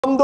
ಒಂದು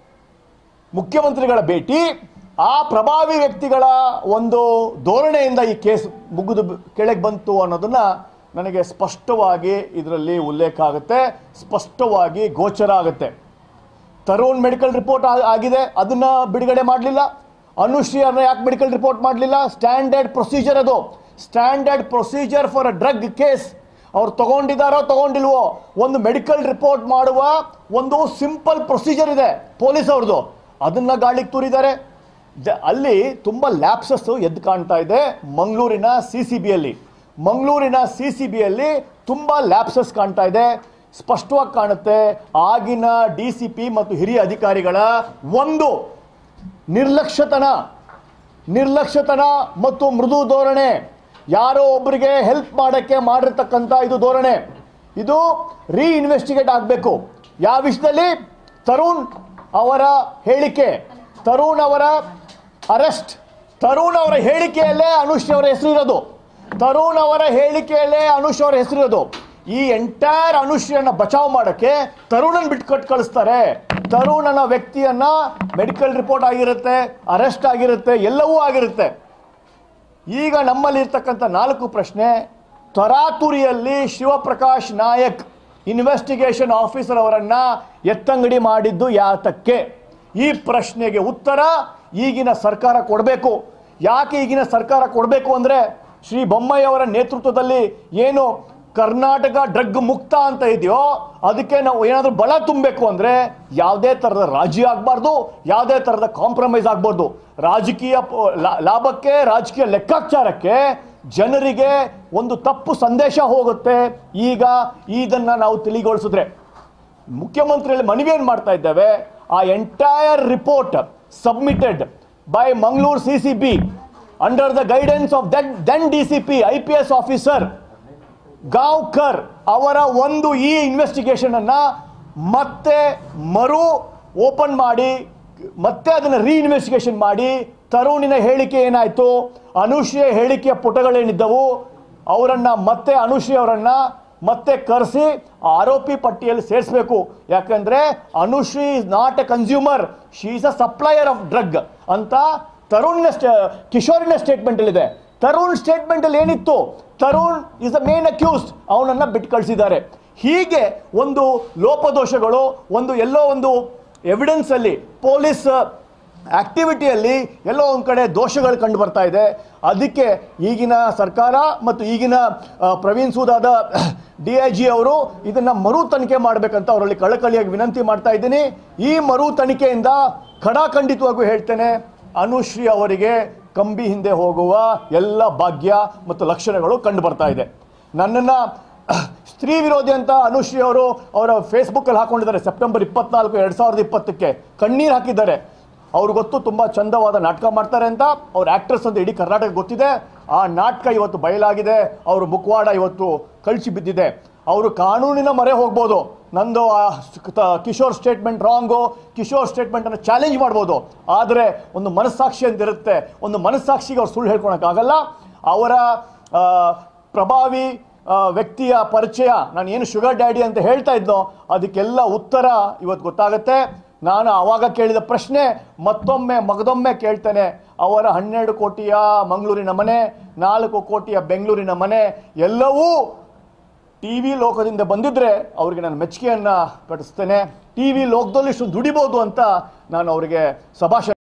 ಮುಖ್ಯಮಂತ್ರಿಗಳ ಭೇಟಿ ಆ ಪ್ರಭಾವಿ ವ್ಯಕ್ತಿಗಳ ಒಂದು ಧೋರಣೆಯಿಂದ ಈ ಕೇಸ್ ಮುಗಿದು ಕೆಳಗೆ ಬಂತು ಅನ್ನೋದನ್ನ ನನಗೆ ಸ್ಪಷ್ಟವಾಗಿ ಇದರಲ್ಲಿ ಉಲ್ಲೇಖ ಆಗುತ್ತೆ ಸ್ಪಷ್ಟವಾಗಿ ಗೋಚರ ಆಗುತ್ತೆ ತರುಣ್ ಮೆಡಿಕಲ್ ರಿಪೋರ್ಟ್ ಆಗಿದೆ ಅದನ್ನ ಬಿಡುಗಡೆ ಮಾಡಲಿಲ್ಲ ಅನುಶ್ರೀ ಅವ್ರನ್ನ ಯಾಕೆ ಮೆಡಿಕಲ್ ರಿಪೋರ್ಟ್ ಮಾಡಲಿಲ್ಲ ಸ್ಟ್ಯಾಂಡರ್ಡ್ ಪ್ರೊಸೀಜರ್ ಅದು standard procedure for a drug case ಅವ್ರು ತಗೊಂಡಿದ್ದಾರೋ ತಗೊಂಡಿಲ್ವೋ ಒಂದು ಮೆಡಿಕಲ್ ರಿಪೋರ್ಟ್ ಮಾಡುವ ಒಂದು ಸಿಂಪಲ್ ಪ್ರೊಸೀಜರ್ ಇದೆ ಪೊಲೀಸ್ ಅವ್ರದ್ದು ಅದನ್ನ ಗಾಳಿಗೆ ತೂರಿದ್ದಾರೆ ದ- ಅಲ್ಲಿ ತುಂಬ ಲ್ಯಾಪ್ಸಸ್ ಎದ್ದು ಕಾಣ್ತಾ ಇದೆ ಮಂಗಳೂರಿನ ಸಿ ಸಿ ಬಿಯಲ್ಲಿ ಮಂಗಳೂರಿನ ಸಿ ಸಿ ಬಿಯಲ್ಲಿ ತುಂಬ ಲ್ಯಾಪ್ಸಸ್ ಕಾಣ್ತಾ ಇದೆ ಸ್ಪಷ್ಟವಾಗಿ ಕಾಣುತ್ತೆ ಆಗಿನ ಡಿ ಸಿ ಪಿ ಮತ್ತು ಹಿರಿಯ ಅಧಿಕಾರಿಗಳ ಒಂದು ನಿರ್ಲಕ್ಷ್ಯತನ ನಿರ್ಲಕ್ಷ್ಯತನ ಮತ್ತು ಮೃದು ಧೋರಣೆ ಯಾರೋ ಒಬ್ಬರಿಗೆ ಹೆಲ್ಪ್ ಮಾಡೋಕ್ಕೆ ಮಾಡಿರ್ತಕ್ಕಂಥ ಇದು ಧೋರಣೆ ಇದು ರೀ ಇನ್ವೆಸ್ಟಿಗೇಟ್ ಆಗಬೇಕು ಯಾವ ವಿಷಯದಲ್ಲಿ ತರುಣ್ ಅವರ ಹೇಳಿಕೆ ತರುಣ್ ಅವರ ಅರೆಸ್ಟ್ ತರುಣ್ ಅವರ ಹೇಳಿಕೆಯಲ್ಲೇ ಅನುಶ್ರೀ ಅವರ ಹೆಸರು ಇರೋದು ತರುಣ್ ಅವರ ಹೇಳಿಕೆಯಲ್ಲೇ ಅನುಷ್ ಅವರ ಹೆಸರಿರೋದು ಈ ಎಂಟೈರ್ ಅನುಶ್ರೀಯನ್ನ ಬಚಾವ್ ಮಾಡಕ್ಕೆ ತರುಣನ್ ಬಿಟ್ಟು ಕಟ್ ಕಳಿಸ್ತಾರೆ ತರುಣ್ ಅನ್ನೋ ವ್ಯಕ್ತಿಯನ್ನ ಮೆಡಿಕಲ್ ರಿಪೋರ್ಟ್ ಆಗಿರುತ್ತೆ ಅರೆಸ್ಟ್ ಆಗಿರುತ್ತೆ ಎಲ್ಲವೂ ಆಗಿರುತ್ತೆ ಈಗ ನಮ್ಮಲ್ಲಿ ಇರ್ತಕ್ಕಂಥ ನಾಲ್ಕು ಪ್ರಶ್ನೆ ತರಾತುರಿಯಲ್ಲಿ ಶಿವಪ್ರಕಾಶ್ ನಾಯಕ್ ಇನ್ವೆಸ್ಟಿಗೇಷನ್ ಆಫೀಸರ್ ಅವರನ್ನ ಎತ್ತಂಗಡಿ ಮಾಡಿದ್ದು ಯಾತಕ್ಕೆ ಈ ಪ್ರಶ್ನೆಗೆ ಉತ್ತರ ಈಗಿನ ಸರ್ಕಾರ ಕೊಡಬೇಕು ಯಾಕೆ ಈಗಿನ ಸರ್ಕಾರ ಕೊಡಬೇಕು ಅಂದರೆ ಶ್ರೀ ಬೊಮ್ಮಾಯಿ ಅವರ ನೇತೃತ್ವದಲ್ಲಿ ಏನು ಕರ್ನಾಟಕ ಡ್ರಗ್ ಮುಕ್ತ ಅಂತ ಇದೆಯೋ ಅದಕ್ಕೆ ನಾವು ಏನಾದರೂ ಬಲ ತುಂಬಬೇಕು ಅಂದರೆ ಯಾವುದೇ ಥರದ ರಾಜಿ ಆಗಬಾರ್ದು ಯಾವುದೇ ಥರದ ಕಾಂಪ್ರಮೈಸ್ ಆಗಬಾರ್ದು ರಾಜಕೀಯ ಪ- ಲಾ- ಲಾಭಕ್ಕೆ ರಾಜಕೀಯ ಲೆಕ್ಕಾಚಾರಕ್ಕೆ ಜನರಿಗೆ ಒಂದು ತಪ್ಪು ಸಂದೇಶ ಹೋಗುತ್ತೆ ಈಗ ಇದನ್ನ ನಾವು ತಿಳಿಗೊಳಿಸಿದ್ರೆ ಮುಖ್ಯಮಂತ್ರಿಯಲ್ಲಿ ಮನವಿಯನ್ನು ಮಾಡ್ತಾ ಇದ್ದೇವೆ ಆ entire report submitted by Mangaluru C C B under the guidance of that then D C P I P S officer Gaonkar ಅವರ ಒಂದು ಈ ಇನ್ವೆಸ್ಟಿಗೇಷನ್ ಅನ್ನ ಮತ್ತೆ ಮರು ಓಪನ್ ಮಾಡಿ ಮತ್ತೆ ಅದನ್ನ ರೀ ಇನ್ವೆಸ್ಟಿಗೇಷನ್ ಮಾಡಿ ತರುಣಿನ ಹೇಳಿಕೆ ಏನಾಯ್ತು ಅನುಶ್ರೀಯ ಹೇಳಿಕೆಯ ಪುಟಗಳೇನಿದ್ದವು ಅವರನ್ನ ಮತ್ತೆ ಅನುಶ್ರೀ ಅವರನ್ನ ಮತ್ತೆ ಕರೆಸಿ ಆರೋಪಿ ಪಟ್ಟಿಯಲ್ಲಿ ಸೇರಿಸಬೇಕು ಯಾಕಂದ್ರೆ Anushree is not a consumer she is a supplier of drug ಅಂತ ತರುಣ್ನ ಸ್ಟೇ ಕಿಶೋರಿನ ಸ್ಟೇಟ್ಮೆಂಟ್ ಇದೆ ತರುಣ್ ಸ್ಟೇಟ್ಮೆಂಟ್ ಅಲ್ಲಿ ಏನಿತ್ತು Tarun is the main accused ಅವನನ್ನ ಬಿಟ್ಟು ಕಳಿಸಿದ್ದಾರೆ ಹೀಗೆ ಒಂದು ಲೋಪದೋಷಗಳು ಒಂದು ಎಲ್ಲೋ ಒಂದು ಎವಿಡೆನ್ಸ್ ಅಲ್ಲಿ ಪೊಲೀಸ್ ಆಕ್ಟಿವಿಟಿಯಲ್ಲಿ ಎಲ್ಲೋ ಒಂದು ಕಡೆ ದೋಷಗಳು ಕಂಡು ಬರ್ತಾ ಇದೆ ಅದಕ್ಕೆ ಈಗಿನ ಸರ್ಕಾರ ಮತ್ತು ಈಗಿನ ಆ, ಪ್ರವೀಣ್ ಸೂದಾದ ಡಿ ಐ ಜಿ ಅವರು ಇದನ್ನ ಮರು ತನಿಖೆ ಮಾಡಬೇಕಂತ ಅವರಲ್ಲಿ ಕಳಕಳಿಯಾಗಿ ವಿನಂತಿ ಮಾಡ್ತಾ ಇದ್ದೀನಿ ಈ ಮರು ತನಿಖೆಯಿಂದ ಖಡಾಖಂಡಿತವಾಗೂ ಹೇಳ್ತೇನೆ ಅನುಶ್ರೀ ಅವರಿಗೆ ಕಂಬಿ ಹಿಂದೆ ಹೋಗುವ ಎಲ್ಲ ಭಾಗ್ಯ ಮತ್ತು ಲಕ್ಷಣಗಳು ಕಂಡು ಬರ್ತಾ ಇದೆ ನನ್ನನ್ನ ಸ್ತ್ರೀ ವಿರೋಧಿ ಅಂತ ಅನುಶ್ರೀ ಅವರು ಅವರ ಫೇಸ್ಬುಕ್ಕಲ್ಲಿ ಹಾಕೊಂಡಿದ್ದಾರೆ ಸೆಪ್ಟೆಂಬರ್ ಇಪ್ಪತ್ನಾಲ್ಕು ಎರಡು ಸಾವಿರದ ಇಪ್ಪತ್ತಕ್ಕೆ ಕಣ್ಣೀರು ಹಾಕಿದ್ದಾರೆ ಅವ್ರು ಗೊತ್ತು ತುಂಬ ಚಂದವಾದ ನಾಟಕ ಮಾಡ್ತಾರೆ ಅಂತ ಅವ್ರ ಆಕ್ಟ್ರೆಸ್ ಅಂತ ಇಡೀ ಕರ್ನಾಟಕ ಗೊತ್ತಿದೆ ಆ ನಾಟಕ ಇವತ್ತು ಬಯಲಾಗಿದೆ ಅವ್ರ ಮುಖವಾಡ ಇವತ್ತು ಕಳಿಸಿ ಬಿದ್ದಿದೆ ಅವರು ಕಾನೂನಿನ ಮೊರೆ ಹೋಗ್ಬೋದು ನಂದು ಆ ತ- ಕಿಶೋರ್ ಸ್ಟೇಟ್ಮೆಂಟ್ ರಾಂಗು ಕಿಶೋರ್ ಸ್ಟೇಟ್ಮೆಂಟನ್ನು ಚಾಲೆಂಜ್ ಮಾಡ್ಬೋದು ಆದರೆ ಒಂದು ಮನಸ್ಸಾಕ್ಷಿ ಅಂತ ಇರುತ್ತೆ ಒಂದು ಮನಸ್ಸಾಕ್ಷಿಗೆ ಅವ್ರು ಸುಳ್ಳು ಹೇಳ್ಕೊಳಕ್ಕಾಗಲ್ಲ ಅವರ ಆ, ಪ್ರಭಾವಿ ಆ, ವ್ಯಕ್ತಿಯ ಪರಿಚಯ ನಾನು ಏನು ಶುಗರ್ ಡ್ಯಾಡಿ ಅಂತ ಹೇಳ್ತಾ ಇದ್ನೋ ಅದಕ್ಕೆಲ್ಲ ಉತ್ತರ ಇವತ್ತು ಗೊತ್ತಾಗುತ್ತೆ ನಾನು ಆವಾಗ ಕೇಳಿದ ಪ್ರಶ್ನೆ ಮತ್ತೊಮ್ಮೆ ಮಗದೊಮ್ಮೆ ಕೇಳ್ತೇನೆ ಅವರ ಹನ್ನೆರಡು ಕೋಟಿಯ ಮಂಗಳೂರಿನ ಮನೆ ನಾಲ್ಕು ಕೋಟಿಯ ಬೆಂಗಳೂರಿನ ಮನೆ ಎಲ್ಲವೂ ಟಿ ವಿ ಲೋಕದಿಂದ ಬಂದಿದ್ರೆ ಅವರಿಗೆ ನಾನು ಮೆಚ್ಚುಗೆಯನ್ನು ಪಡಿಸ್ತೇನೆ ಟಿ ವಿ ಲೋಕದಲ್ಲಿ ಇಷ್ಟು ದುಡಿಬೋದು ಅಂತ ನಾನು ಅವರಿಗೆ ಸಭಾಷ